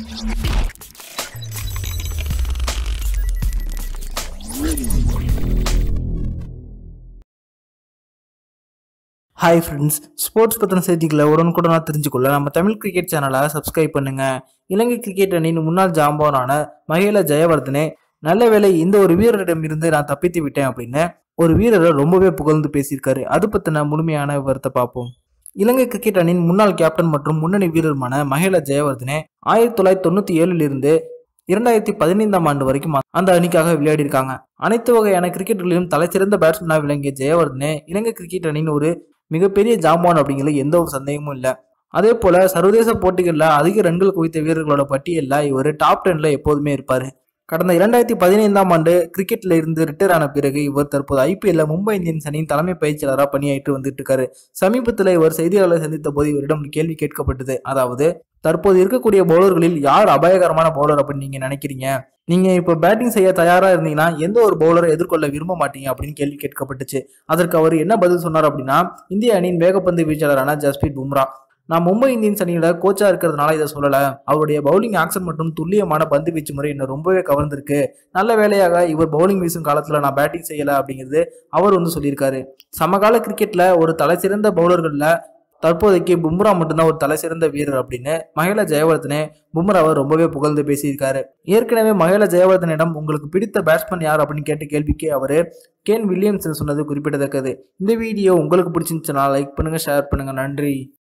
hi friends sports பற்றின செய்திகளை உடனுக்குடனாக தெரிஞ்சுக்கொள்ள நம்ம தமிழ் கிரிக்கெட் சேனலை சப்ஸ்கிரைப் பண்ணுங்க இலங்கை கிரிக்கெட் அணியின் முன்னாள் ஜாம்பவானான மகேல ஜெயவர்தனே நல்ல வேளை இந்த ஒரு வீரரிடம் இருந்து நான் தப்பித்து விட்டேன் அப்படின்னு ஒரு வீரரை ரொம்பவே புகழ்ந்து பேசியிருக்காரு அது பற்றின முழுமையான விவரத்தை பார்ப்போம் இலங்கை கிரிக்கெட் அணியின் முன்னாள் கேப்டன் மற்றும் முன்னணி வீரருமான மகேல ஜெயவர்தனே ஆயிரத்தி தொள்ளாயிரத்தி தொண்ணூற்றி ஏழுலிருந்து இரண்டாயிரத்தி பதினைந்தாம் ஆண்டு வரைக்கும் அந்த அணிக்காக விளையாடியிருக்காங்க அனைத்து வகையான கிரிக்கெட்டுகளிலும் தலைசிறந்த பேட்ஸ்மேனாக விளங்கிய ஜெயவர்தனே இலங்கை கிரிக்கெட் அணியின் ஒரு மிகப்பெரிய ஜாம்பான் அப்படிங்கிறது எந்த ஒரு சந்தேகமும் இல்லை அதே போல சர்வதேச போட்டிகளில் அதிக ரன்கள் குவித்த வீரர்களோட பட்டியலில் இவர் டாப் டென்ல எப்போதுமே இருப்பார் கடந்த இரண்டாயிரத்தி பதினைந்தாம் ஆண்டு கிரிக்கெட்ல இருந்து ரிட்டையர் ஆன பிறகு இவர் தற்போது ஐபிஎல்ல மும்பை இந்தியன்ஸ் அணியின் தலைமை பயிற்சியாளராக பணியாற்றி வந்துட்டு இருக்காரு சமீபத்தில் இவர் செய்தியாளர்களை சந்தித்த போது இவரிடம் கேள்வி கேட்கப்பட்டது அதாவது தற்போது இருக்கக்கூடிய பவுலர்களில் யார் அபாயகரமான பவுலர் அப்படின்னு நீங்க நினைக்கிறீங்க நீங்க இப்போ பேட்டிங் செய்ய தயாரா இருந்தீங்கன்னா எந்த ஒரு பவுலரை எதிர்கொள்ள விரும்ப மாட்டீங்க அப்படின்னு கேள்வி கேட்கப்பட்டுச்சு அதற்கு அவர் என்ன பதில் சொன்னார் அப்படின்னா இந்திய அணியின் வேகப்பந்து வீச்சாளரான ஜஸ்பீத் பும்ரா நான் மும்பை இந்தியன்ஸ் அணியோட கோச்சா இருக்கிறதுனால இதை சொல்லல அவருடைய பவுலிங் ஆக்ஷன் மற்றும் துல்லியமான பந்து வீச்சு முறை என்ன ரொம்பவே கவர்ந்திருக்கு நல்ல வேலையாக இவர் பவுலிங் வீசும் காலத்துல நான் பேட்டிங் செய்யல அப்படிங்கிறது அவர் வந்து சொல்லியிருக்காரு சமகால கிரிக்கெட்ல ஒரு தலைசிறந்த பவுலர்கள்ல தற்போதைக்கு பும்ரா மட்டும்தான் ஒரு தலை சிறந்த வீரர் அப்படின்னு மகேல ஜெயவர்தனே பும்ராவை ரொம்பவே புகழ்ந்து பேசியிருக்காரு ஏற்கனவே மகேல ஜெயவர்தனிடம் உங்களுக்கு பிடித்த பேட்ஸ்மேன் யார் அப்படின்னு கேட்ட கேள்விக்கு அவர் கேன் வில்லியம்ஸ் சொன்னது குறிப்பிடத்தக்கது இந்த வீடியோ உங்களுக்கு பிடிச்சிருந்துச்சுன்னா லைக் பண்ணுங்க ஷேர் பண்ணுங்க நன்றி